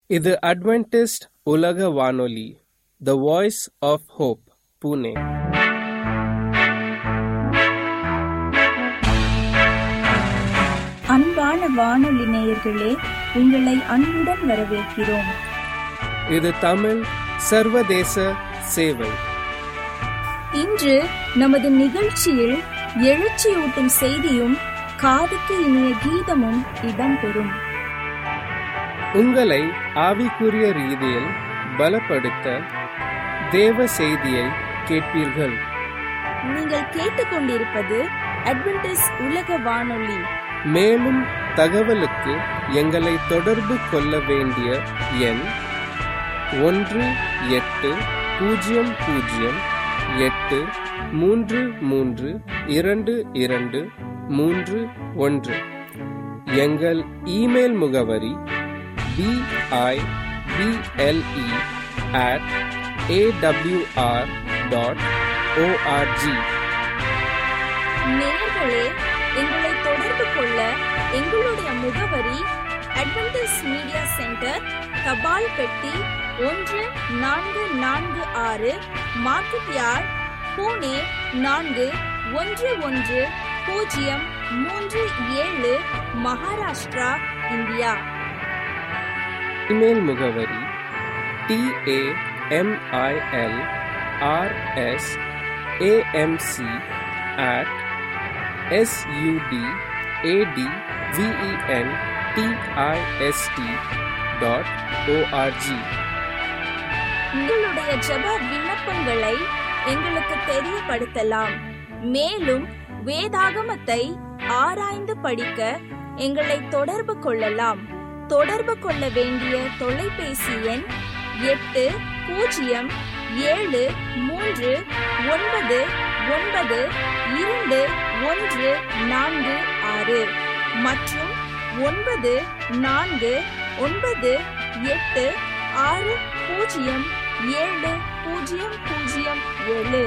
இது அட்வென்டிஸ்ட் உலக வானொலி the voice of hope Pune அன்பான வானொலி நேயர்களே உங்களை அன்புடன் வரவேற்கிறோம் இது தமிழ் சர்வதேச சேவை இன்று நமது நிகழ்ச்சியில் எழுச்சியூட்டும் செய்தியும் காதுக்கு இனிய கீதமும் இடம்பெறும் உங்களை ஆவிக்குரிய ரீதியில் பலப்படுத்த தேவ செய்தியை கேட்பீர்கள் நீங்கள் கேட்டுக்கொண்டிருப்பது அட்வென்டிஸ் உலக வானொலி மேலும் தகவலுக்கு எங்களை தொடர்பு கொள்ள வேண்டிய எண் ஒன்று எட்டு பூஜ்ஜியம் பூஜ்ஜியம் எட்டு மூன்று மூன்று இரண்டு இரண்டு மூன்று ஒன்று எங்கள் இமெயில் முகவரி BIBLE at AWR dot ORG நேயர்களே எங்களை தொடர்பு கொள்ள எங்களுடைய முகவரி அட்வென்டிஸ் மீடியா சென்டர் தபால் பெட்டி ஒன்று நான்கு நான்கு ஆறு மார்க்கெட் யார்ட் பூனே நான்கு ஒன்று ஒன்று பூஜ்ஜியம் மூன்று ஏழு மகாராஷ்டிரா இந்தியா இமெயில் முகவரி TAMIL RS AMC at SUD AD VEN TIST dot ORG உங்களுடைய ஜெப விண்ணப்பங்களை எங்களுக்கு தெரியப்படுத்தலாம் மேலும் வேதாகமத்தை ஆராய்ந்து படிக்க எங்களை தொடர்பு கொள்ளலாம் தொடர்பு கொள்ள வேண்டிய தொலைபேசி எண் எட்டு பூஜ்ஜியம் ஏழு மூன்று ஒன்பது ஒன்பது இரண்டு ஒன்று நான்கு ஆறு மற்றும் ஒன்பது நான்கு ஒன்பது எட்டு ஆறு பூஜ்ஜியம் ஏழு பூஜ்ஜியம் பூஜ்ஜியம் ஏழு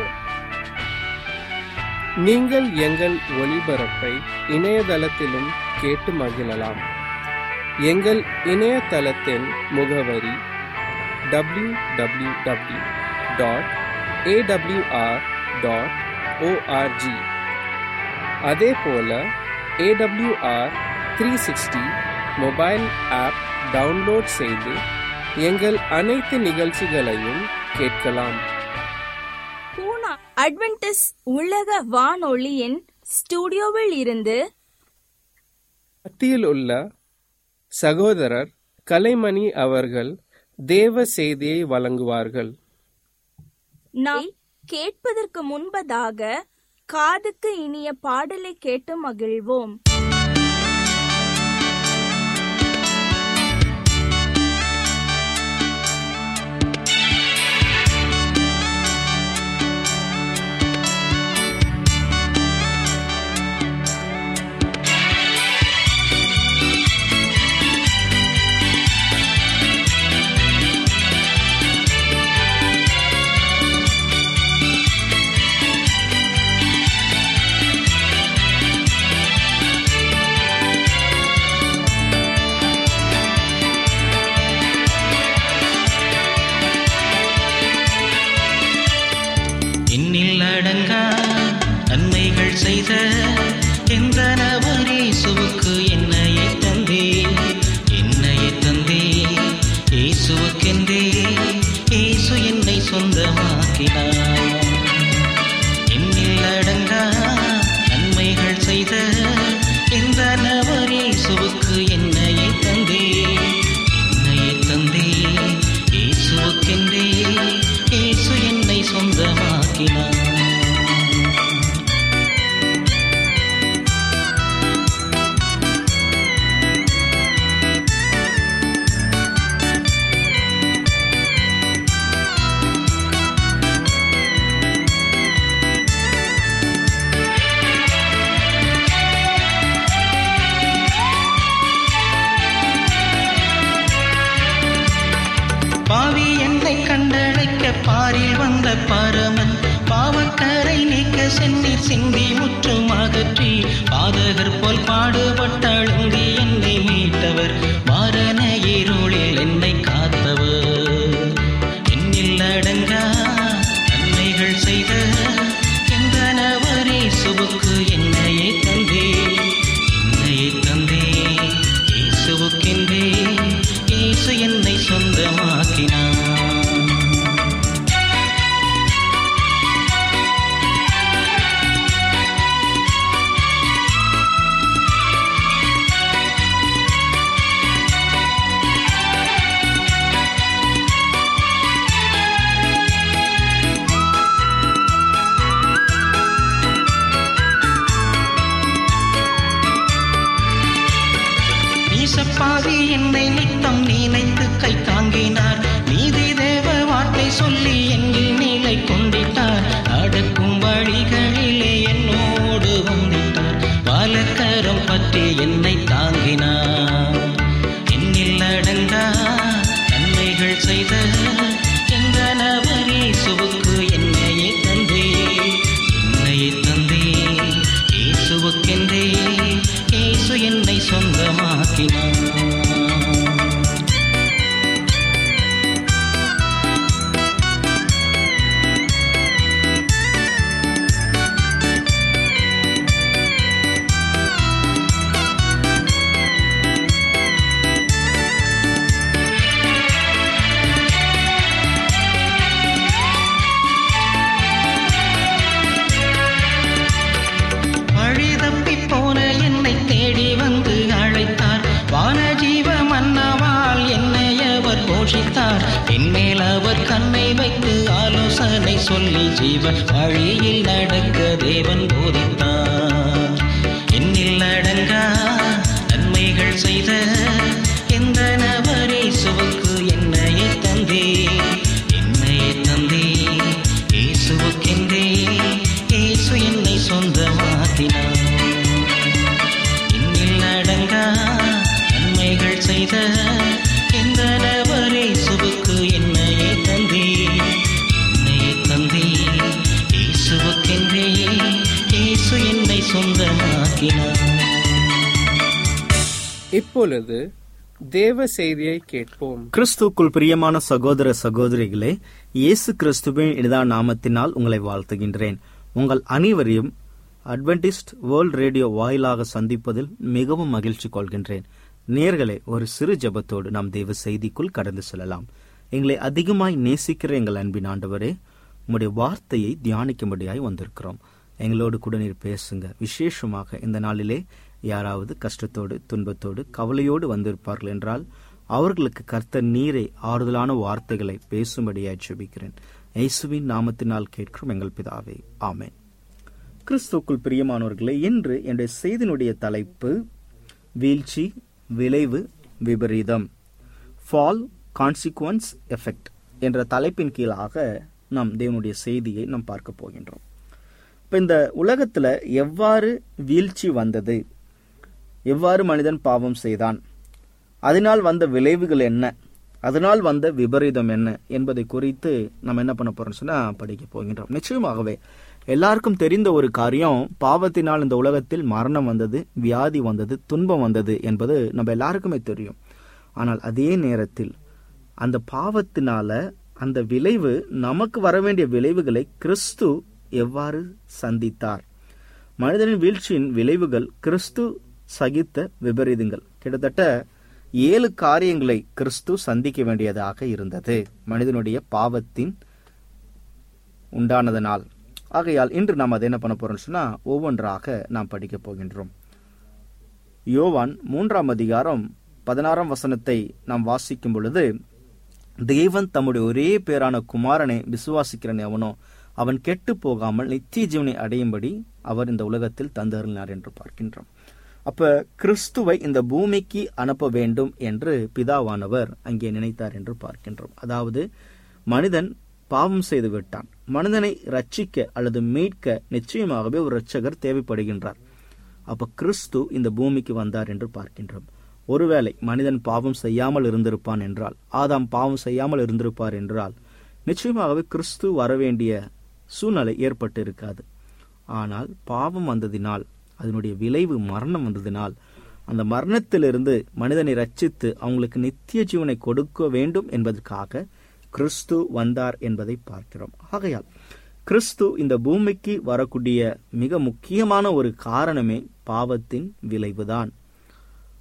நீங்கள் எங்கள் ஒளிபரப்பை இணையதளத்திலும் கேட்டு மகிழலாம் எங்கள் இணையதளத்தின் முகவரி W W W dot AWR dot ORG அதே போல AWR three sixty mobile app download செய்து எங்கள் அனைத்து நிகழ்ச்சிகளையும் கேட்கலாம் பூனா அட்வென்டிஸ் உலக வானொலியின் ஸ்டுடியோவில் இருந்து மத்தியில் உள்ள சகோதரர் கலைமணி அவர்கள் தேவ செய்தியை வழங்குவார்கள் நாம் கேட்பதற்கு முன்பதாக காதுக்கு இனிய பாடலை கேட்டு மகிழ்வோம் இன்னில் அடங்கா நன்மைகள் செய்த எந்த நபரேசுவுக்கு என்னையை தந்தே என்னையை தந்தே இயேசுவுக்கென்றே இயேசு என்னை சொந்தமாக்கினார் என்னில் அடங்கா நன்மைகள் செய்த எந்த நபரேசுவுக்கு என்னையை தந்தே என்னையை தந்தே இயேசுவுக்கென்றே இயேசு என்னை சொந்தமாக்கினார் பாவி என்னை கண்டழைக்க பாரில் வந்த பரமன் பாவக்கரை நீக்க சென்னீர் சிந்தி முற்றும் அகற்றி பாதகர் போல் பாடுபட்டழுந்தி என்னை மீட்டவர் வாரண இருளில் என்னை கா இயேசு என்னை சொந்தமாக்கினார் நீசப்பாவி என்னை நித்தம் நினைத்து கை தாங்கினார் நீதி தேவ வார்த்தை சொல்லி என்னில் நிலை கொண்டிட்டார் அடக்கும் வழிகளிலே என்னோடு வந்திட்டார் பாலக்கரம் பற்றி என்னை தாங்கினார் என்னில் அடங்கா நன்மைகள் செய்த எந்த நபரே சுவுக்கு என்னையே தந்தே என்னையே தந்தே இயேசுவுக்கென்றே இயேசு என்னை சொந்தமாக்கினார் வழி தப்பி போன என்னை தேடி வந்து அழைத்தார் வானஜீவ மன்னவால் என்னை அவர் போஷித்தார் என்மேல் அவர் கண்ணை வைத்து ஆலோசனை சொல்லி ஜீவ வழியில் நடக்க தேவன் போதித்தார் என்னில் அடங்கா நன்மைகள் செய்த எந்த நபரே சுவுக்கு என்னையே தந்தே என்னையே தந்தே இயேசுவுக்கென்றே இயேசு என்னை சொந்தமாக்கினார் இன்னில் அடங்கா நன்மைகள் செய்த எந்த நபரே சுவுக்கு என்னையே தந்தே என்னையே தந்தே இயேசுவுக்கென்றே இயேசு என்னை சொந்தமாக்கினார் இப்பொழுது தேவ செய்தியை கேட்போம் கிறிஸ்துக்குள் பிரியமான சகோதர சகோதரிகளே இயேசு கிறிஸ்துவின் இனிதான நாமத்தினால் உங்களை வாழ்த்துகின்றேன் உங்கள் அனைவரையும் அட்வென்டிஸ்ட் வேர்ல்ட் ரேடியோ வாயிலாக சந்திப்பதில் மிகவும் மகிழ்ச்சி கொள்கின்றேன் நேர்களே ஒரு சிறு ஜெபத்தோடு நாம் தேவ செய்திக்குள் கடந்து செல்லலாம் எங்களை அதிகமாய் நேசிக்கிற எங்கள் அன்பின் ஆண்டவரே உம்முடைய வார்த்தையை தியானிக்கும்படியாய் வந்திருக்கிறோம் எங்களோடு கூட நீர் பேசுங்க விசேஷமாக இந்த நாளிலே யாராவது கஷ்டத்தோடு துன்பத்தோடு கவலையோடு வந்திருப்பார்கள் என்றால் அவர்களுக்கு கர்த்தர் நீரை ஆறுதலான வார்த்தைகளை பேசும்படியாய் ஜெபிக்கிறேன் இயேசுவின் நாமத்தினால் கேட்கிறோம் எங்கள் பிதாவே ஆமென் கிறிஸ்துக்குள் பிரியமானவர்களே இன்று என்னுடைய செய்தியினுடைய தலைப்பு வீழ்ச்சி விளைவு விபரீதம் ஃபால் கான்சிக்வன்ஸ் எஃபெக்ட் என்ற தலைப்பின் கீழாக நாம் தேவனுடைய செய்தியை நாம் பார்க்க போகின்றோம் இப்போ இந்த உலகத்துல எவ்வாறு வீழ்ச்சி வந்தது எவ்வாறு மனிதன் பாவம் செய்தான் அதனால் வந்த விளைவுகள் என்ன அதனால் வந்த விபரீதம் என்ன என்பதை குறித்து நம்ம என்ன பண்ண போறோம்னு சொன்னா படிக்க போகின்றோம் நிச்சயமாகவே எல்லாருக்கும் தெரிந்த ஒரு காரியம் பாவத்தினால் இந்த உலகத்தில் மரணம் வந்தது வியாதி வந்தது துன்பம் வந்தது என்பது நம்ம எல்லாருக்குமே தெரியும் ஆனால் அதே நேரத்தில் அந்த பாவத்தினால அந்த விளைவு நமக்கு வர வேண்டிய விளைவுகளை கிறிஸ்து எவ்வாறு சந்தித்தார் மனிதனின் வீழ்ச்சியின் விளைவுகள் கிறிஸ்து சகித்த விபரீதங்கள் கிட்டத்தட்ட ஏழு காரியங்களை கிறிஸ்து சந்திக்க வேண்டியதாக இருந்தது மனிதனுடைய பாவத்தின் உண்டானதனால் ஆகையால் இன்று நாம் அதை என்ன பண்ண போறோம்னு சொன்னா ஒவ்வொன்றாக நாம் படிக்க போகின்றோம் யோவான் மூன்றாம் அதிகாரம் பதினாறாம் வசனத்தை நாம் வாசிக்கும் பொழுது தேவன் தம்முடைய ஒரே பேரான குமாரனை விசுவாசிக்கிறன் எவனோ அவன் கெட்டு போகாமல் நித்திய ஜீவனை அடையும்படி அவர் இந்த உலகத்தில் தந்தருளினார் என்று பார்க்கின்றோம் அப்ப கிறிஸ்துவை இந்த பூமிக்கு அனுப்ப வேண்டும் என்று பிதாவானவர் அங்கே நினைத்தார் என்று பார்க்கின்றோம் அதாவது மனிதன் பாவம் செய்து விட்டான் மனிதனை ரட்சிக்க அல்லது மீட்க நிச்சயமாகவே ஒரு இரட்சகர் தேவைப்படுகின்றார் அப்ப கிறிஸ்து இந்த பூமிக்கு வந்தார் என்று பார்க்கின்றோம் ஒருவேளை மனிதன் பாவம் செய்யாமல் இருந்திருப்பான் என்றால் ஆதாம் பாவம் செய்யாமல் இருந்திருப்பார் என்றால் நிச்சயமாகவே கிறிஸ்து வரவேண்டிய சூழ்நிலை ஏற்பட்டு இருக்காது ஆனால் பாவம் வந்ததினால் அதனுடைய விளைவு மரணம் வந்ததினால் அந்த மரணத்திலிருந்து மனிதனை ரட்சித்து அவங்களுக்கு நித்திய ஜீவனை கொடுக்க வேண்டும் என்பதற்காக கிறிஸ்து வந்தார் என்பதை பார்க்கிறோம் ஆகையால் கிறிஸ்து இந்த பூமிக்கு வரக்கூடிய மிக முக்கியமான ஒரு காரணமே பாவத்தின் விளைவுதான்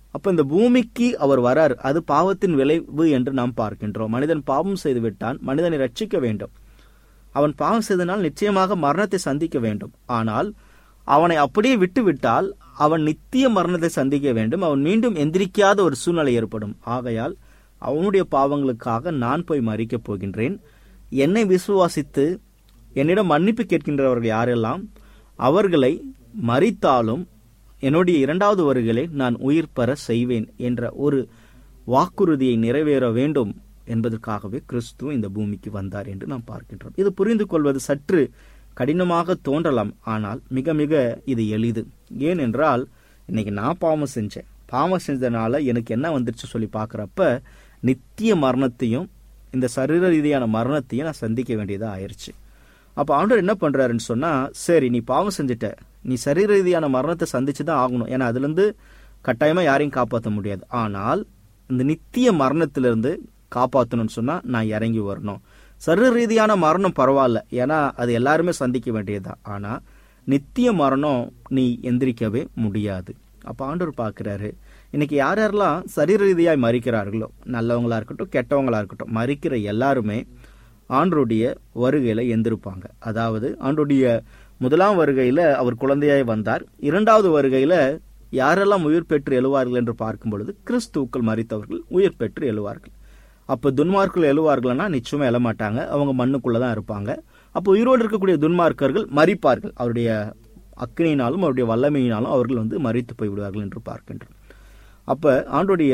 அப்ப இந்த பூமிக்கு அவர் வரார் அது பாவத்தின் விளைவு என்று நாம் பார்க்கின்றோம் மனிதன் பாவம் செய்து விட்டான் மனிதனை ரட்சிக்க வேண்டும் அவன் பாவம் செய்தனால் நிச்சயமாக மரணத்தை சந்திக்க வேண்டும் ஆனால் அவனை அப்படியே விட்டு விட்டால் அவன் நித்திய மரணத்தை சந்திக்க வேண்டும் அவன் மீண்டும் எந்திரிக்காத ஒரு சூழ்நிலை ஏற்படும் ஆகையால் அவனுடைய பாவங்களுக்காக நான் போய் மறிக்கப் போகின்றேன் என்னை விசுவாசித்து என்னிடம் மன்னிப்பு கேட்கின்றவர்கள் யாரெல்லாம் அவர்களை மறித்தாலும் என்னுடைய இரண்டாவது வருகளை நான் உயிர் பெற செய்வேன் என்ற ஒரு வாக்குறுதியை நிறைவேற வேண்டும் என்பதற்காகவே கிறிஸ்து இந்த பூமிக்கு வந்தார் என்று நாம் பார்க்கின்றோம் இது புரிந்து கொள்வது சற்று கடினமாக தோன்றலாம் ஆனால் மிக மிக இது எளிது ஏனென்றால் இன்னைக்கு நான் பாவம் செஞ்சேன் பாவம் செஞ்சதுனால எனக்கு என்ன வந்துருச்சு சொல்லி பார்க்குறப்ப நித்திய மரணத்தையும் இந்த சரீர ரீதியான மரணத்தையும் நான் சந்திக்க வேண்டியதா ஆயிருச்சு அப்போ ஆண்டவர் என்ன பண்றாருன்னு சொன்னா சரி நீ பாவம் செஞ்சுட்ட நீ சரீர ரீதியான மரணத்தை சந்திச்சு தான் ஆகணும் ஏன்னா அதுல இருந்து கட்டாயமா யாரையும் காப்பாற்ற முடியாது ஆனால் இந்த நித்திய மரணத்திலிருந்து காப்பாற்றணும்னு சொன்னா நான் இறங்கி வரணும் சரீர ரீதியான மரணம் பரவாயில்ல ஏன்னா அது எல்லாருமே சந்திக்க வேண்டியதுதான் ஆனா நித்திய மரணம் நீ எந்திரிக்கவே முடியாது அப்ப ஆண்டவர் பார்க்கிறாரு இன்னைக்கு யார் யாரெல்லாம் சரீர ரீதியாய் மறிக்கிறார்களோ நல்லவங்களா இருக்கட்டும் கெட்டவங்களா இருக்கட்டும் மறிக்கிற எல்லாருமே ஆண்டருடைய வருகையில எந்திருப்பாங்க அதாவது ஆண்டருடைய முதலாம் வருகையில அவர் குழந்தையாய் வந்தார் இரண்டாவது வருகையில யாரெல்லாம் உயிர் பெற்று எழுவார்கள் என்று பார்க்கும் பொழுது கிறிஸ்துக்கள் மறித்தவர்கள் உயிர் பெற்று எழுவார்கள் அப்ப துன்மார்க்கர்கள் எழுவார்கள்னா நிச்சயமா எழமாட்டாங்க அவங்க மண்ணுக்குள்ளதான் இருப்பாங்க அப்போ உயிரோடு இருக்கக்கூடிய துன்மார்க்கர்கள் மறிப்பார்கள் அவருடைய அக்கினியினாலும் அவருடைய வல்லமையினாலும் அவர்கள் வந்து மறித்து போய் விடுவார்கள் என்று பார்க்கின்றோம் அப்ப ஆண்டுடைய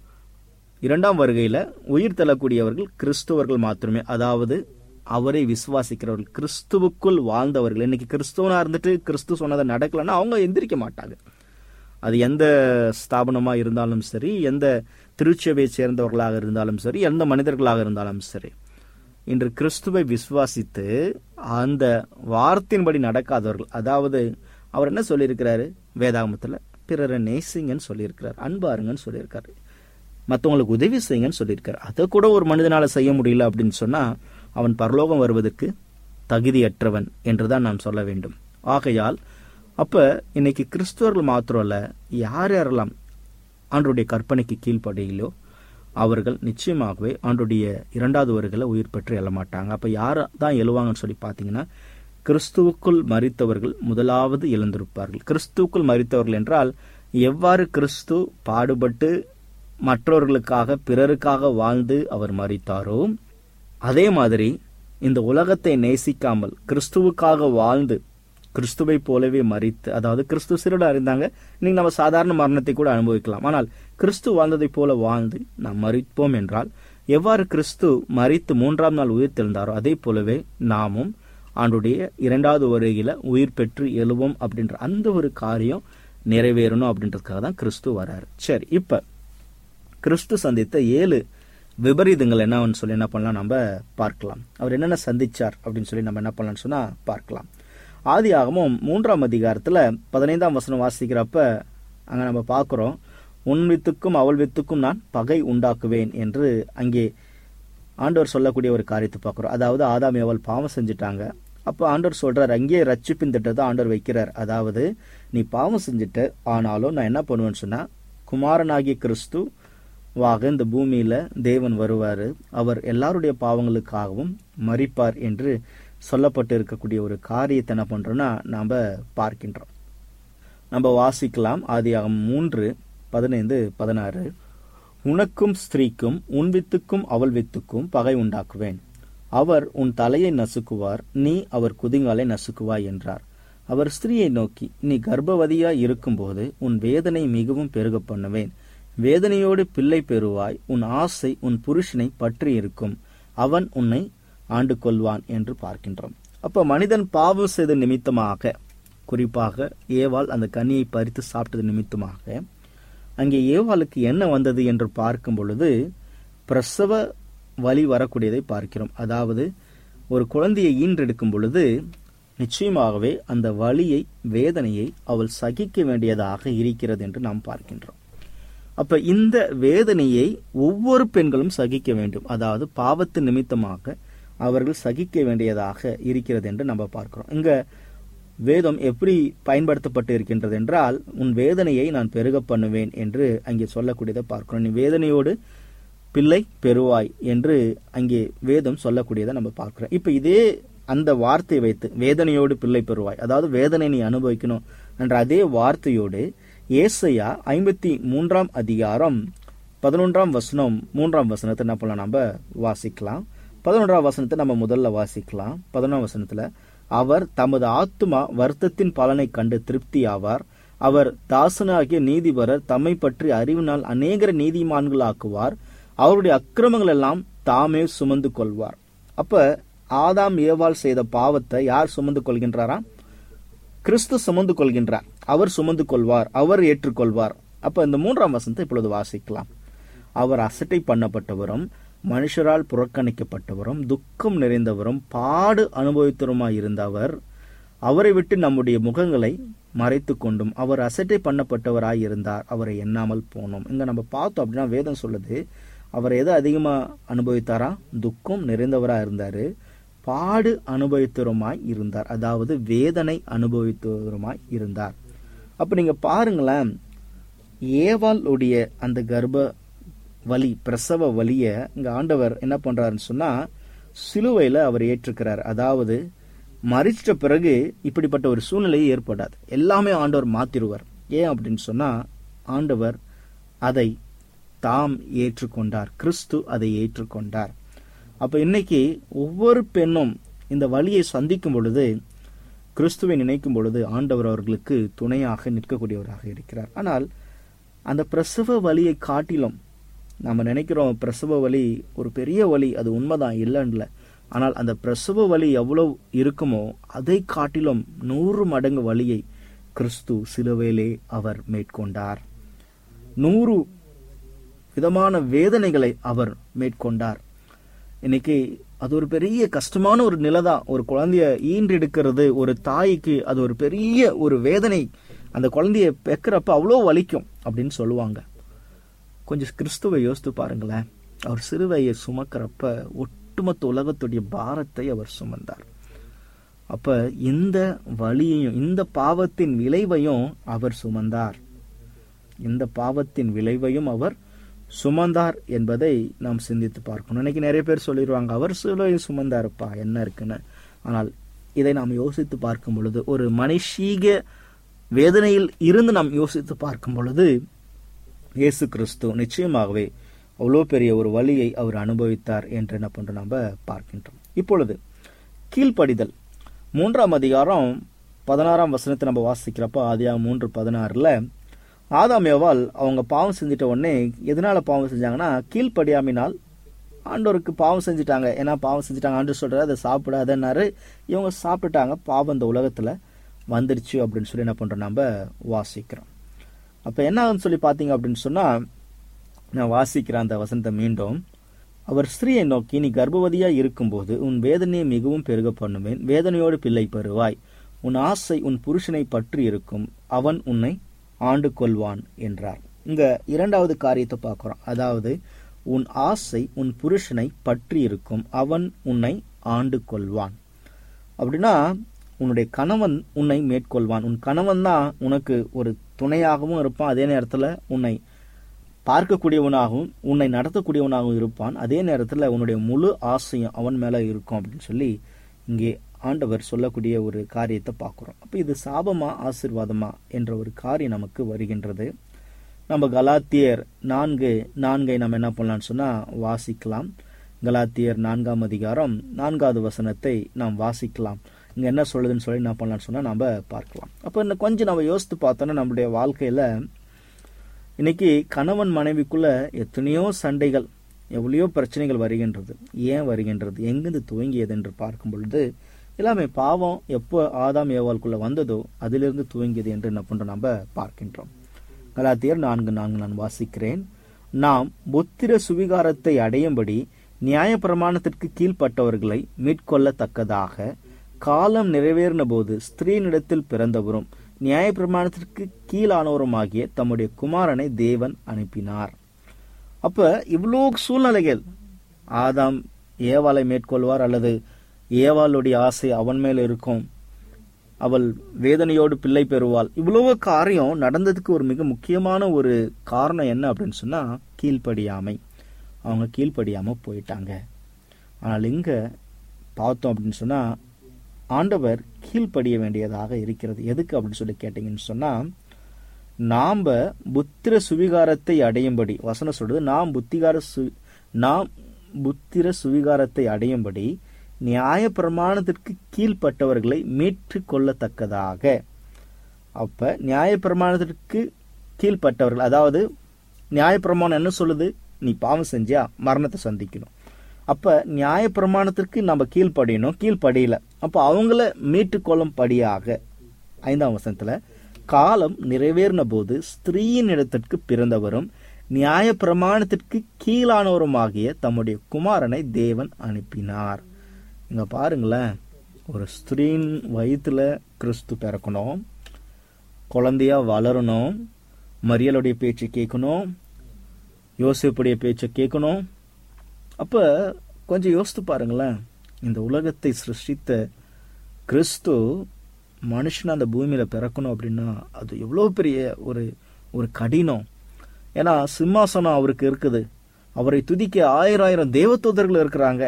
இரண்டாம் வருகையில உயிர் தள்ளக்கூடியவர்கள் கிறிஸ்துவர்கள் மாத்திரமே அதாவது அவரை விசுவாசிக்கிறவர்கள் கிறிஸ்துவுக்குள் வாழ்ந்தவர்கள் இன்னைக்கு கிறிஸ்துவனா இருந்துட்டு கிறிஸ்து சொன்னதை நடக்கலன்னா அவங்க எந்திரிக்க மாட்டாங்க அது எந்த ஸ்தாபனமா இருந்தாலும் சரி எந்த திருச்சபையை சேர்ந்தவர்களாக இருந்தாலும் சரி எந்த மனிதர்களாக இருந்தாலும் சரி இன்று கிறிஸ்துவை விசுவாசித்து அந்த வார்த்தையின்படி நடக்காதவர்கள் அதாவது அவர் என்ன சொல்லியிருக்கிறாரு வேதாகமத்துல பிறரை நேசிங்கன்னு சொல்லியிருக்கிறார் அன்பாருங்கன்னு சொல்லியிருக்காரு மற்றவங்களுக்கு உதவி செய்யுங்கன்னு சொல்லியிருக்காரு அதை கூட ஒரு மனிதனால செய்ய முடியல அப்படின்னு சொன்னா அவன் பரலோகம் வருவதற்கு தகுதியற்றவன் என்றுதான் நாம் சொல்ல வேண்டும் ஆகையால் அப்ப இன்னைக்கு கிறிஸ்துவர்கள் மாத்திரம் இல்ல யார் யாரெல்லாம் ஆண்டுடைய கற்பனைக்கு கீழ்ப்படையிலோ அவர்கள் நிச்சயமாகவே ஆண்டுடைய இரண்டாவது வருகளை உயிர் பெற்று எழமாட்டாங்க அப்ப யார் தான் எழுவாங்கன்னு சொல்லி பார்த்தீங்கன்னா கிறிஸ்துவுக்குள் மறித்தவர்கள் முதலாவது எழுந்திருப்பார்கள் கிறிஸ்துவுக்குள் மறித்தவர்கள் என்றால் எவ்வாறு கிறிஸ்து பாடுபட்டு மற்றவர்களுக்காக பிறருக்காக வாழ்ந்து அவர் மறித்தாரோ அதே மாதிரி இந்த உலகத்தை நேசிக்காமல் கிறிஸ்துவுக்காக வாழ்ந்து கிறிஸ்துவை போலவே மறித்து அதாவது கிறிஸ்து சிறுட அறிந்தாங்க இன்னைக்கு நம்ம சாதாரண மரணத்தை கூட அனுபவிக்கலாம் ஆனால் கிறிஸ்து வாழ்ந்ததை போல வாழ்ந்து நாம் மறிப்போம் என்றால் எவ்வாறு கிறிஸ்து மறித்து மூன்றாம் நாள் உயிர் தெழுந்தாரோ அதே போலவே நாமும் ஆண்டுடைய இரண்டாவது வருகையில உயிர் பெற்று எழுவோம் அப்படின்ற அந்த ஒரு காரியம் நிறைவேறணும் அப்படின்றதுக்காக தான் கிறிஸ்து வராரு சரி இப்ப கிறிஸ்து சந்தித்த ஏழு விபரீதங்கள் என்னன்னு சொல்லி என்ன பண்ணலாம் நம்ம பார்க்கலாம் அவர் என்னென்ன சந்திச்சார் அப்படின்னு சொல்லி நம்ம என்ன பண்ணலாம்னு சொன்னா பார்க்கலாம் ஆதி ஆகமும் மூன்றாம் அதிகாரத்துல பதினைந்தாம் வசனம் வாசிக்கிறப்ப அங்க நம்ம பார்க்கிறோம் உன் வித்துக்கும் அவள் வித்துக்கும் நான் பகை உண்டாக்குவேன் என்று அங்கே ஆண்டவர் சொல்லக்கூடிய ஒரு காரியத்தை பார்க்கிறோம் அதாவது ஆதாம் அவள் பாவம் செஞ்சுட்டாங்க அப்போ ஆண்டவர் சொல்றார் அங்கேயே ரட்சிப்பின் திட்டத்தை ஆண்டவர் வைக்கிறார் அதாவது நீ பாவம் செஞ்சுட்ட ஆனாலும் நான் என்ன பண்ணுவேன்னு சொன்னா குமாரனாகிய கிறிஸ்து வாக இந்த பூமியில தேவன் வருவாரு அவர் எல்லாருடைய பாவங்களுக்காகவும் மறிப்பார் என்று சொல்லப்பட்டு இருக்கக்கூடிய ஒரு காரியத்தை என்ன பண்றோம்னா நாம பார்க்கின்றோம் நம்ம வாசிக்கலாம் ஆதியாகம் மூன்று பதினைந்து பதினாறு உனக்கும் ஸ்திரீக்கும் உன் வித்துக்கும் அவள் வித்துக்கும் பகை உண்டாக்குவேன் அவர் உன் தலையை நசுக்குவார் நீ அவர் குதிங்காலை நசுக்குவாய் என்றார் அவர் ஸ்திரீயை நோக்கி நீ கர்ப்பவதியாய் இருக்கும்போது உன் வேதனை மிகவும் பெருக பண்ணுவேன் வேதனையோடு பிள்ளை பெறுவாய் உன் ஆசை உன் புருஷனை பற்றி இருக்கும் அவன் உன்னை ஆண்டு கொள்வான் என்று பார்க்கின்றோம் அப்ப மனிதன் பாவம் செய்த நிமித்தமாக குறிப்பாக ஏவாள் அந்த கனியை பறித்து சாப்பிட்டது நிமித்தமாக அங்கே ஏவாளுக்கு என்ன வந்தது என்று பார்க்கும் பொழுது பிரசவ வலி வரக்கூடியதை பார்க்கிறோம் அதாவது ஒரு குழந்தையை ஈன்றெடுக்கும் பொழுது நிச்சயமாகவே அந்த வலியை வேதனையை அவள் சகிக்க வேண்டியதாக இருக்கிறது என்று நாம் பார்க்கின்றோம் அப்ப இந்த வேதனையை ஒவ்வொரு பெண்களும் சகிக்க வேண்டும் அதாவது பாவத்து நிமித்தமாக அவர்கள் சகிக்க வேண்டியதாக இருக்கிறது என்று நம்ம பார்க்கிறோம் இங்க வேதம் எப்படி பயன்படுத்தப்பட்டு இருக்கின்றது என்றால் உன் வேதனையை நான் பெருக பண்ணுவேன் என்று அங்கே சொல்லக்கூடியதை பார்க்கிறோம் நீ வேதனையோடு பிள்ளை பெறுவாய் என்று அங்கே வேதம் சொல்லக்கூடியதை நம்ம பார்க்கிறோம் இப்ப இதே அந்த வார்த்தையை வைத்து வேதனையோடு பிள்ளை பெறுவாய் அதாவது வேதனை நீ அனுபவிக்கணும் என்ற அதே வார்த்தையோடு ஏசையா ஐம்பத்தி மூன்றாம் அதிகாரம் பதினொன்றாம் வசனம் மூன்றாம் வசனத்தை என்ன பண்ணலாம் நம்ம வாசிக்கலாம் பதினொன்றாம் வசனத்தை நம்ம முதல்ல வாசிக்கலாம் பதினொன்றாம் வசனத்துல அவர் தமது ஆத்துமா வருத்தத்தின் பலனை கண்டு திருப்தி ஆவார் அவர் தாசனாகிய நீதிபரர் தம்மை பற்றி அறிவினால் அநேகர நீதிமான்களாக்குவார் அவருடைய அக்கிரமங்கள் எல்லாம் தாமே சுமந்து கொள்வார் அப்ப ஆதாம் ஏவாள் செய்த பாவத்தை யார் சுமந்து கொள்கின்றாராம் கிறிஸ்து சுமந்து கொள்கின்றார் அவர் சுமந்து கொள்வார் அவர் ஏற்றுக்கொள்வார் அப்ப இந்த மூன்றாம் வசனத்தை இப்பொழுது வாசிக்கலாம் அவர் அசட்டை பண்ணப்பட்டவரும் மனுஷரால் புறக்கணிக்கப்பட்டவரும் துக்கம் நிறைந்தவரும் பாடு அனுபவித்தவருமாய் இருந்தவர் அவரை விட்டு நம்முடைய முகங்களை மறைத்து கொண்டும் அவர் அசட்டை பண்ணப்பட்டவராய் இருந்தார் அவரை எண்ணாமல் போனோம் இங்க நம்ம பார்த்தோம் அப்படின்னா வேதம் சொல்லுது அவர் எதை அதிகமா அனுபவித்தாரா துக்கம் நிறைந்தவரா இருந்தாரு பாடு அனுபவித்தவருமாய் இருந்தார் அதாவது வேதனை அனுபவித்தவருமாய் இருந்தார் அப்ப நீங்க பாருங்களேன் ஏவாளுடைய அந்த கர்ப்ப வலி பிரசவ வலிய இங்க ஆண்டவர் என்ன பண்றாருன்னு சொன்னா சிலுவையில அவர் ஏற்றுக்கிறார் அதாவது மறிச்சிட்ட பிறகு இப்படிப்பட்ட ஒரு சூழ்நிலையே ஏற்படாது எல்லாமே ஆண்டவர் மாத்திருவார் ஏன் அப்படின்னு சொன்னா ஆண்டவர் அதை தாம் ஏற்றுக்கொண்டார் கிறிஸ்து அதை ஏற்றுக்கொண்டார் அப்ப இன்னைக்கு ஒவ்வொரு பெண்ணும் இந்த வழியை சந்திக்கும் பொழுது கிறிஸ்துவை நினைக்கும் பொழுது ஆண்டவர் அவர்களுக்கு துணையாக நிற்கக்கூடியவராக இருக்கிறார் ஆனால் அந்த பிரசவ வலியை காட்டிலும் நம்ம நினைக்கிறோம் பிரசவ வலி ஒரு பெரிய வலி அது உண்மைதான் இல்லைன்ல ஆனால் அந்த பிரசவ வலி எவ்வளவு இருக்குமோ அதை காட்டிலும் நூறு மடங்கு வலியை கிறிஸ்து சிலுவையிலே அவர் மேற்கொண்டார் நூறு விதமான வேதனைகளை அவர் மேற்கொண்டார் இன்னைக்கு அது ஒரு பெரிய கஷ்டமான ஒரு நிலை தான் ஒரு குழந்தைய ஈன்றெடுக்கிறது ஒரு தாய்க்கு அது ஒரு பெரிய ஒரு வேதனை அந்த குழந்தைய பெக்கிறப்ப அவ்வளோ வலிக்கும் அப்படின்னு சொல்லுவாங்க கொஞ்சம் கிறிஸ்துவை யோசித்து பாருங்களேன் அவர் சிறுவையை சுமக்கிறப்ப ஒட்டுமொத்த உலகத்துடைய பாரத்தை அவர் சுமந்தார் அப்ப இந்த வலியையும் இந்த பாவத்தின் விளைவையும் அவர் சுமந்தார் இந்த பாவத்தின் விளைவையும் அவர் சுமந்தார் என்பதை நாம் சிந்தித்து பார்க்கணும் இன்னைக்கு நிறைய பேர் சொல்லிடுவாங்க அவர் சிலுவையை சுமந்தாருப்பா என்ன இருக்குன்னு ஆனால் இதை நாம் யோசித்து பார்க்கும் பொழுது ஒரு மனுஷீக வேதனையில் இருந்து நாம் யோசித்து பார்க்கும் பொழுது இயேசு கிறிஸ்து நிச்சயமாகவே அவ்வளோ பெரிய ஒரு வழியை அவர் அனுபவித்தார் என்று என்ன பண்றோம் நம்ம பார்க்கின்றோம் இப்பொழுது கீழ்ப்படிதல் மூன்றாம் அதிகாரம் பதினாறாம் வசனத்தை நம்ம வாசிக்கிறப்ப ஆதியா மூன்று பதினாறுல ஆதாம் ஏவாள் அவங்க பாவம் செஞ்சிட்ட உடனே எதனால பாவம் செஞ்சாங்கன்னா கீழ்ப்படியாமினால் ஆண்டோருக்கு பாவம் செஞ்சுட்டாங்க ஏன்னா பாவம் செஞ்சுட்டாங்க ஆண்டு சொல்றாரு அதை சாப்பிடாதன்னாரு இவங்க சாப்பிட்டுட்டாங்க பாவம் இந்த உலகத்துல வந்துருச்சு அப்படின்னு சொல்லி என்ன பண்றோம் நம்ம வாசிக்கிறோம் அப்ப என்ன ஆகுன்னு சொல்லி பாத்தீங்க அப்படின்னு சொன்னா நான் வாசிக்கிறேன் அந்த வசனத்தை மீண்டும் அவர் ஸ்திரீயை நோக்கி நீ கர்ப்பவதியா இருக்கும்போது உன் வேதனையை மிகவும் பெருக பண்ணுவேன் வேதனையோடு பிள்ளை பெறுவாய் உன் ஆசை உன் புருஷனை பற்றி இருக்கும் அவன் உன்னை ஆண்டு கொள்வான் என்றார் இங்க இரண்டாவது காரியத்தை பார்க்கிறோம் அதாவது உன் ஆசை உன் புருஷனை பற்றி இருக்கும் அவன் உன்னை ஆண்டு கொள்வான் அப்படின்னா உன்னுடைய கணவன் உன்னை மேற்கொள்வான் உன் கணவன் தான் உனக்கு ஒரு துணையாகவும் இருப்பான் அதே நேரத்துல உன்னை பார்க்கக்கூடியவனாகவும் உன்னை நடத்தக்கூடியவனாகவும் இருப்பான் அதே நேரத்துல உன்னுடைய முழு ஆசையும் அவன் மேல இருக்கும் அப்படின்னு சொல்லி இங்கே ஆண்டவர் சொல்லக்கூடிய ஒரு காரியத்தை பார்க்கிறோம் அப்ப இது சாபமா ஆசிர்வாதமா என்ற ஒரு காரியம் நமக்கு வருகின்றது நம்ம கலாத்தியர் நான்கு நான்கை நம்ம என்ன பண்ணலாம்னு சொன்னா வாசிக்கலாம் கலாத்தியர் நான்காம் அதிகாரம் நான்காவது வசனத்தை நாம் வாசிக்கலாம் இங்க என்ன சொல்லுதுன்னு சொல்லி என்ன பண்ணலாம்னு சொன்னா நம்ம பார்க்கலாம் அப்ப இன்னும் கொஞ்சம் நம்ம யோசித்து பார்த்தோன்னா நம்முடைய வாழ்க்கையில இன்னைக்கு கணவன் மனைவிக்குள்ள எத்தனையோ சண்டைகள் எவ்வளையோ பிரச்சனைகள் வருகின்றது ஏன் வருகின்றது எங்கிருந்து துவங்கியது என்று பார்க்கும் பொழுது எல்லாமே பாவம் எப்போ ஆதாம் ஏவாளுக்குள்ள வந்ததோ அதிலிருந்து துவங்கியது என்று என்ன பண்றோம் நம்ம பார்க்கின்றோம் கலாத்தியர் நான்கு நான்கு நான் வாசிக்கிறேன் நாம் புத்திர சுவிகாரத்தை அடையும்படி நியாய பிரமாணத்திற்கு கீழ்ப்பட்டவர்களை மீட்கொள்ளத்தக்கதாக காலம் நிறைவேறின போது ஸ்திரீனிடத்தில் பிறந்தவரும் நியாய பிரமாணத்திற்கு கீழானவருமாகிய தம்முடைய குமாரனை தேவன் அனுப்பினார் அப்ப இவ்வளோ சூழ்நிலைகள் ஆதாம் ஏவாளை மேற்கொள்வார் அல்லது ஏவாளுடைய ஆசை அவன் மேல இருக்கும் அவள் வேதனையோடு பிள்ளை பெறுவாள் இவ்வளவு காரியம் நடந்ததுக்கு ஒரு மிக முக்கியமான ஒரு காரணம் என்ன அப்படின்னு சொன்னா கீழ்ப்படியாமை அவங்க கீழ்ப்படியாம போயிட்டாங்க ஆனால் இங்க பார்த்தோம் அப்படின்னு சொன்னா ஆண்டவர் கீழ்ப்படிய வேண்டியதாக இருக்கிறது எதுக்கு அப்படின்னு சொல்லி கேட்டீங்கன்னு சொன்னா நாம புத்திர சுவிகாரத்தை அடையும்படி வசனம் சொல்றது நாம் புத்திகார சு நாம் புத்திர சுவிகாரத்தை அடையும்படி நியாய பிரமாணத்திற்கு கீழ்ப்பட்டவர்களை மீட்டு கொள்ளத்தக்கதாக அப்ப நியாய பிரமாணத்திற்கு கீழ்ப்பட்டவர்கள் அதாவது நியாய பிரமாணம் என்ன சொல்லுது நீ பாவம் செஞ்சியா மரணத்தை சந்திக்கணும் அப்ப நியாய பிரமாணத்திற்கு நம்ம கீழ்ப்படியணும் கீழ்ப்படியல அப்ப அவங்கள மீட்டு கொள்ளும் படியாக ஐந்தாம் வசனத்துல காலம் நிறைவேறின போது ஸ்திரீயின் இடத்திற்கு பிறந்தவரும் நியாய பிரமாணத்திற்கு கீழானவருமாகிய தம்முடைய குமாரனை தேவன் அனுப்பினார் இங்க பாருங்களேன் ஒரு ஸ்திரீன் வயிற்றுல கிறிஸ்து பிறக்கணும் குழந்தையா வளரணும் மரியலுடைய பேச்சை கேட்கணும் யோசிப்புடைய பேச்சை கேட்கணும் அப்ப கொஞ்சம் யோசித்து பாருங்களேன் இந்த உலகத்தை சிருஷ்டித்த கிறிஸ்து மனுஷன் அந்த பூமியில பிறக்கணும் அப்படின்னா அது எவ்வளோ பெரிய ஒரு ஒரு கடினம் ஏன்னா சிம்மாசனம் அவருக்கு இருக்குது அவரை துதிக்க ஆயிரம் ஆயிரம் தேவதூதர்கள் இருக்கிறாங்க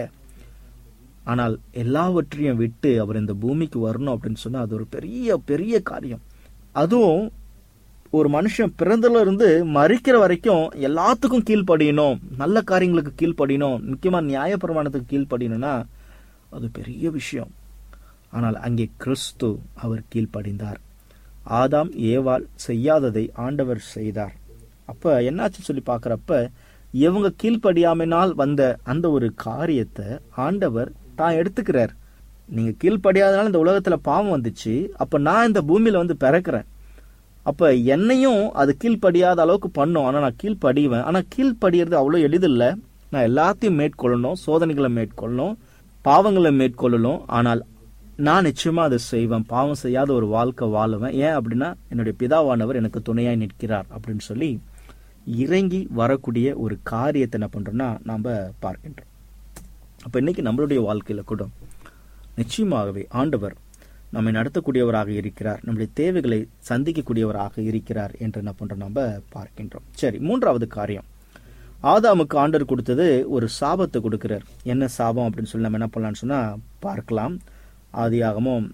ஆனால் எல்லாவற்றையும் விட்டு அவர் இந்த பூமிக்கு வரணும் அப்படின்னு சொன்னா அது ஒரு பெரிய பெரிய காரியம் அதுவும் ஒரு மனுஷன் பிறந்ததுல இருந்து மறிக்கிற வரைக்கும் எல்லாத்துக்கும் கீழ்ப்படியணும் நல்ல காரியங்களுக்கு கீழ்ப்படியணும் முக்கியமா நியாயப்பிரமாணத்துக்கு கீழ்ப்படியணும்னா அது பெரிய விஷயம் ஆனால் அங்கே கிறிஸ்து அவர் கீழ்ப்படிந்தார் ஆதாம் ஏவாள் செய்யாததை ஆண்டவர் செய்தார் அப்ப என்னாச்சு சொல்லி பார்க்கறப்ப இவங்க கீழ்ப்படியாமைனால் வந்த அந்த ஒரு காரியத்தை ஆண்டவர் தான் எடுத்துக்கிறார் நீங்க கீழ்ப்படியாதனால இந்த உலகத்துல பாவம் வந்துச்சு அப்ப நான் இந்த பூமியில வந்து பிறக்கிறேன் அப்ப என்னையும் அது கீழ்ப்படியாத அளவுக்கு பண்ணும் ஆனா நான் கீழ்ப்படிவேன் ஆனா கீழ்ப்படியறது அவ்வளவு எளிதில்ல நான் எல்லாத்தையும் மேற்கொள்ளணும் சோதனைகளை மேற்கொள்ளணும் பாவங்களை மேற்கொள்ளணும் ஆனால் நான் நிச்சயமா அதை செய்வேன் பாவம் செய்யாத ஒரு வாழ்க்கை வாழுவேன் ஏன் அப்படின்னா என்னுடைய பிதாவானவர் எனக்கு துணையாய் நிற்கிறார் அப்படின்னு சொல்லி இறங்கி வரக்கூடிய ஒரு காரியத்தை என்ன பண்றோம்னா நாம பார்க்கின்றோம் அப்ப இன்னைக்கு நம்மளுடைய வாழ்க்கையில கூட நிச்சயமாகவே ஆண்டவர் நம்மை நடத்தக்கூடியவராக இருக்கிறார் நம்முடைய தேவைகளை சந்திக்கக்கூடியவராக இருக்கிறார் என்று என்ன பண்றோம் நம்ம பார்க்கின்றோம் சரி மூன்றாவது காரியம் ஆதாமுக்கு ஆண்டர் கொடுத்தது ஒரு சாபத்தை கொடுக்கிறார் என்ன சாபம் அப்படின்னு சொல்லி நம்ம என்ன பண்ணலாம்னு சொன்னா பார்க்கலாம் ஆதியாகமும்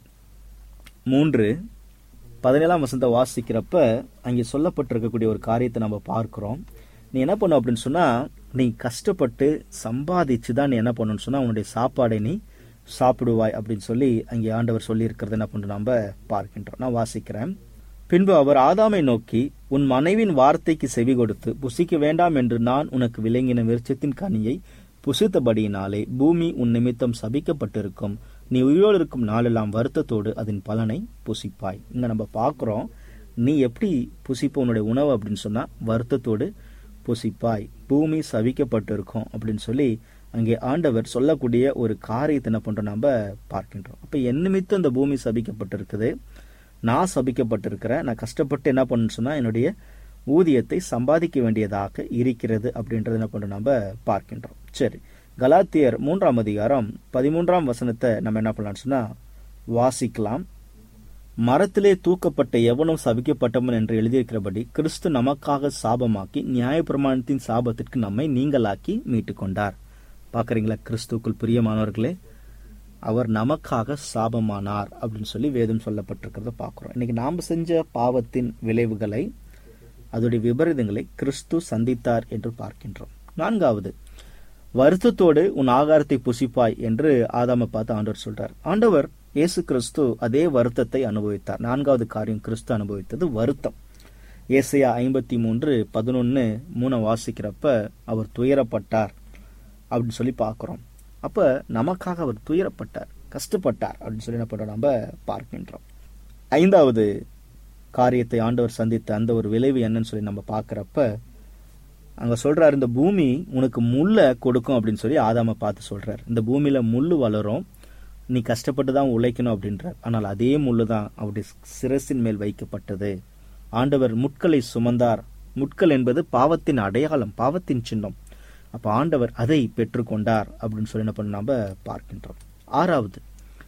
மூன்று பதினேழாம் வசந்த வாசிக்கிறப்ப அங்கே சொல்லப்பட்டிருக்கக்கூடிய ஒரு காரியத்தை நம்ம பார்க்கிறோம் நீ என்ன பண்ண அப்படின்னு சொன்னா நீ கஷ்டப்பட்டு சம்பாதிச்சு தான் நீ என்ன பண்ணணும்னு சொன்னா உன்னுடைய சாப்பாடை நீ சாப்பிடுவாய் அப்படின்னு சொல்லி அங்கே ஆண்டவர் சொல்லி இருக்கிறத என்ன பண்றோம் நம்ம பார்க்கின்றோம் நான் வாசிக்கிறேன் பின்பு அவர் ஆதாமை நோக்கி உன் மனைவின் வார்த்தைக்கு செவி கொடுத்து புசிக்க வேண்டாம் என்று நான் உனக்கு விளங்கின விருட்சத்தின் கனியை புசித்தபடியினாலே பூமி உன் நிமித்தம் சபிக்கப்பட்டிருக்கும் நீ உயிரோடு இருக்கும் நாளெல்லாம் வருத்தத்தோடு அதன் பலனை புசிப்பாய் இங்க நம்ம பார்க்கிறோம் நீ எப்படி புசிப்ப உன்னுடைய உணவு அப்படின்னு சொன்னா வருத்தத்தோடு புசிப்பாய் பூமி சபிக்கப்பட்டிருக்கும் அப்படின்னு சொல்லி அங்கே ஆண்டவர் சொல்லக்கூடிய ஒரு காரியத்தை என்ன பண்றோம் நம்ம பார்க்கின்றோம் அப்ப என் நிமித்தம் இந்த பூமி சபிக்கப்பட்டிருக்குது நான் சபிக்கப்பட்டிருக்கிறேன் நான் கஷ்டப்பட்டு என்ன பண்ணணும்னு சொன்னா என்னுடைய ஊதியத்தை சம்பாதிக்க வேண்டியதாக இருக்கிறது அப்படின்றத என்ன பண்றோம் நம்ம பார்க்கின்றோம் சரி கலாத்தியர் மூன்றாம் அதிகாரம் பதிமூன்றாம் வசனத்தை நம்ம என்ன பண்ணலாம்னு சொன்னா வாசிக்கலாம் மரத்திலே தூக்கப்பட்ட எவனும் சபிக்கப்பட்டவன் என்று எழுதியிருக்கிறபடி கிறிஸ்து நமக்காக சாபமாக்கி நியாயப்பிரமாணத்தின் சாபத்திற்கு நம்மை நீங்களாக்கி மீட்டு கொண்டார் பாக்குறீங்களா கிறிஸ்துக்குள் பிரியமானவர்களே அவர் நமக்காக சாபமானார் அப்படின்னு சொல்லி வேதம் சொல்லப்பட்டிருக்கிறத பார்க்கிறோம் இன்னைக்கு நாம் செஞ்ச பாவத்தின் விளைவுகளை அதோடைய விபரீதங்களை கிறிஸ்து சந்தித்தார் என்று பார்க்கின்றோம் நான்காவது வருத்தத்தோடு உன் ஆகாரத்தை புசிப்பாய் என்று ஆதாம பார்த்து ஆண்டவர் சொல்றார் ஆண்டவர் இயேசு கிறிஸ்து அதே வருத்தத்தை அனுபவித்தார் நான்காவது காரியம் கிறிஸ்து அனுபவித்தது வருத்தம் ஏசையா ஐம்பத்தி மூன்று பதினொன்னு மூணை வாசிக்கிறப்ப அவர் துயரப்பட்டார் அப்படின்னு சொல்லி பார்க்கிறோம் அப்ப நமக்காக அவர் துயரப்பட்டார் கஷ்டப்பட்டார் அப்படின்னு சொல்லி என்ன பண்றோம் நம்ம பார்க்கின்றோம் ஐந்தாவது காரியத்தை ஆண்டவர் சந்தித்த அந்த ஒரு விளைவு என்னன்னு சொல்லி நம்ம பார்க்கறப்ப அங்க சொல்றாரு இந்த பூமி உனக்கு முள்ள கொடுக்கும் அப்படின்னு சொல்லி ஆதாம பார்த்து சொல்றாரு இந்த பூமியில முள்ளு வளரும் நீ கஷ்டப்பட்டு தான் உழைக்கணும் அப்படின்றார் ஆனால் அதே முள்ளு தான் அவருடைய சிரசின் மேல் வைக்கப்பட்டது ஆண்டவர் முட்களை சுமந்தார் முட்கள் என்பது பாவத்தின் அடையாளம் பாவத்தின் சின்னம் அப்ப ஆண்டவர் அதை பெற்றுக்கொண்டார் அப்படின்னு சொல்லி என்ன பண்ண நாம பார்க்கின்றோம் ஆறாவது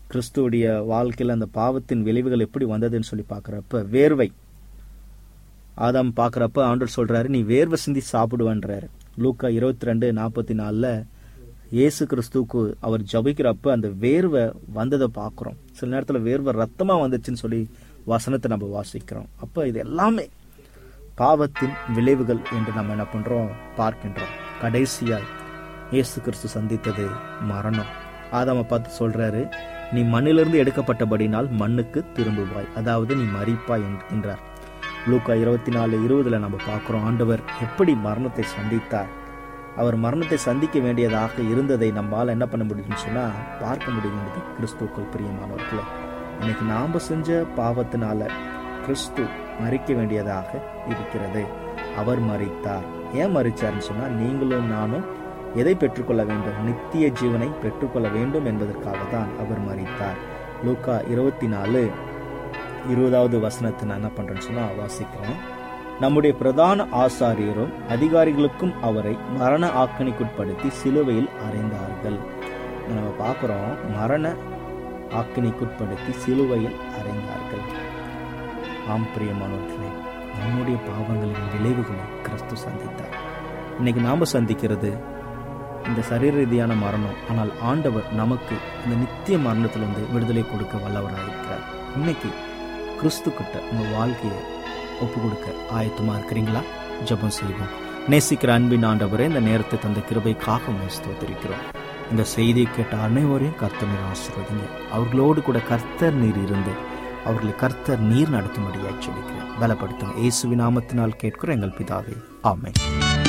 கிறிஸ்துவுடைய வாழ்க்கையில் அந்த பாவத்தின் விளைவுகள் எப்படி வந்ததுன்னு சொல்லி பார்க்குறப்ப வேர்வை ஆதாம் பார்க்குறப்ப ஆண்டவர் சொல்றாரு நீ வேர்வை சிந்தி சாப்பிடுவன்றாரு லூக்கா இருபத்தி ரெண்டு நாற்பத்தி நாலில் இயேசு கிறிஸ்துவுக்கு அவர் ஜபிக்கிறப்ப அந்த வேர்வை வந்ததை பார்க்குறோம் சில நேரத்தில் வேர்வை ரத்தமாக வந்துச்சுன்னு சொல்லி வசனத்தை நம்ம வாசிக்கிறோம் அப்போ இது எல்லாமே பாவத்தின் விளைவுகள் என்று நம்ம என்ன பண்றோம் பார்க்கின்றோம் கடைசியாய் இயேசு கிறிஸ்து சந்தித்தது மரணம் ஆதாம பார்த்து சொல்றாரு நீ மண்ணிலிருந்து எடுக்கப்பட்டபடினால் மண்ணுக்கு திரும்புவாய் அதாவது நீ மறிப்பாய் என்கின்றார் லூக்கா இருபத்தி நாலு இருபதுல நம்ம பார்க்கிறோம் ஆண்டவர் எப்படி மரணத்தை சந்தித்தார் அவர் மரணத்தை சந்திக்க வேண்டியதாக இருந்ததை நம்மால் என்ன பண்ண முடியும்னு சொன்னா பார்க்க முடியுங்கிறது கிறிஸ்துக்குள் பிரியமானவர்களே இன்னைக்கு நாம செஞ்ச பாவத்தினால கிறிஸ்து மறிக்க வேண்டியதாக இருக்கிறது அவர் மறித்தார் ஏன் மறிச்சார்னு சொன்னா நீங்களும் நானும் எதை பெற்றுக்கொள்ள வேண்டும் நித்திய ஜீவனை பெற்றுக்கொள்ள வேண்டும் என்பதற்காக தான் அவர் மறித்தார் லூக்கா இருபத்தி நாலு இருபதாவது வசனத்தை நான் என்ன பண்றேன்னு சொன்னா வாசிக்கிறேன் நம்முடைய பிரதான ஆசாரியரும் அதிகாரிகளுக்கும் அவரை மரண ஆக்கணிக்குட்படுத்தி சிலுவையில் அறைந்தார்கள் நம்ம பார்க்குறோம் மரண ஆக்கினைக்குட்படுத்தி சிலுவையில் அறைந்தார்கள் ஆம் பிரியமானவர்களே நம்முடைய பாவங்களின் விளைவுகளை கிறிஸ்து சந்தித்தார் இன்னைக்கு நாம சந்திக்கிறது இந்த சரீர ரீதியான மரணம் ஆனால் ஆண்டவர் நமக்கு இந்த நித்திய மரணத்திலிருந்து விடுதலை கொடுக்க வல்லவராயிருக்கிறார் இன்னைக்கு கிறிஸ்து கிட்ட உங்க வாழ்க்கையை ஒப்பு கொடுக்க ஆயத்தமா இருக்கிறீங்களா ஜெபம் செய்வோம் நேசிக்கிற அன்பின் ஆண்டவரே இந்த நேரத்தை தந்த கிருபைக்காக உண்மை ஸ்தோத்திரிக்கிறோம் இந்த செய்தியை கேட்ட அனைவரையும் கர்த்தர் நீர் ஆசீர்வதிங்க அவர்களோடு கூட கர்த்தர் நீர் இருந்து அவர்களை கர்த்தர் நீர் நடத்தும்படியாய் சொல்லிக்கிறேன் பலப்படுத்துங்க இயேசுவின் நாமத்தினால் கேட்கிற எங்கள் பிதாவே ஆமென்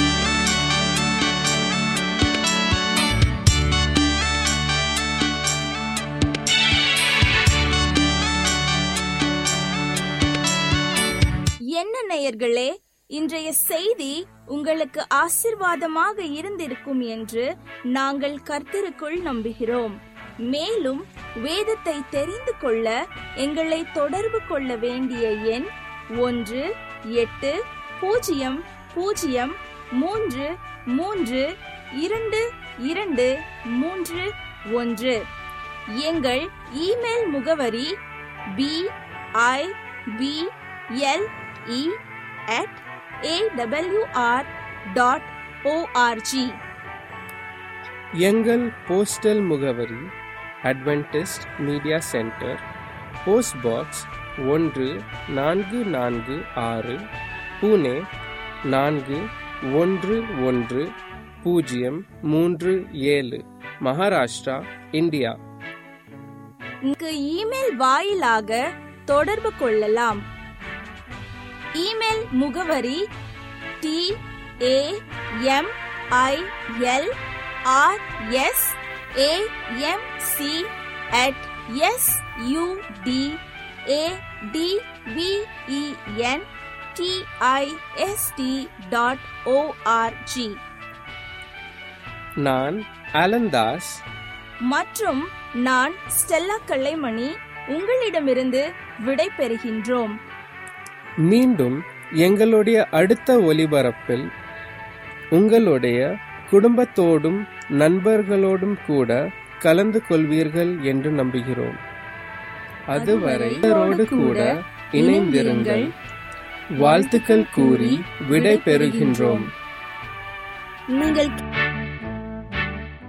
என்ன நேயர்களே இன்றைய செய்தி உங்களுக்கு ஆசிர்வாதமாக இருந்திருக்கும் என்று நாங்கள் கர்த்தருக்குள் நம்புகிறோம் மேலும் வேதத்தை தெரிந்து கொள்ள எங்களை தொடர்பு கொள்ள வேண்டிய எண் ஒன்று எட்டு பூஜ்ஜியம் பூஜ்ஜியம் மூன்று மூன்று இரண்டு இரண்டு மூன்று ஒன்று எங்கள் இமெயில் முகவரி B I B L E at AWR dot ORG எங்கள் போஸ்டல் முகவரி Adventist media centre post box ஒன்று நான்கு நான்கு ஆறு புனே நான்கு ஒன்று ஒன்று பூஜ்ஜியம் மூன்று ஏழு மகாராஷ்டிரா இந்தியா இங்கு இமெயில் வாயிலாக தொடர்பு கொள்ளலாம் இமெயில் முகவரி T A M I L R S A M C at S U D A D V E N T I S T dot ORG நான் அலந்தாஸ் மற்றும் நான் ஸ்டெல்லா கல்லைமணி உங்களிடமிருந்து விடை பெறுகின்றோம் மீண்டும் எங்களுடைய அடுத்த ஒலிபரப்பில் உங்களுடைய குடும்பத்தோடும் நண்பர்களோடும் கூட கலந்து கொள்வீர்கள் என்று நம்புகிறோம் அதுவரை இவரோடு கூட இணைந்திருங்கள் வாழ்த்துக்கள் கூறி விடை பெறுகின்றோம் நீங்கள்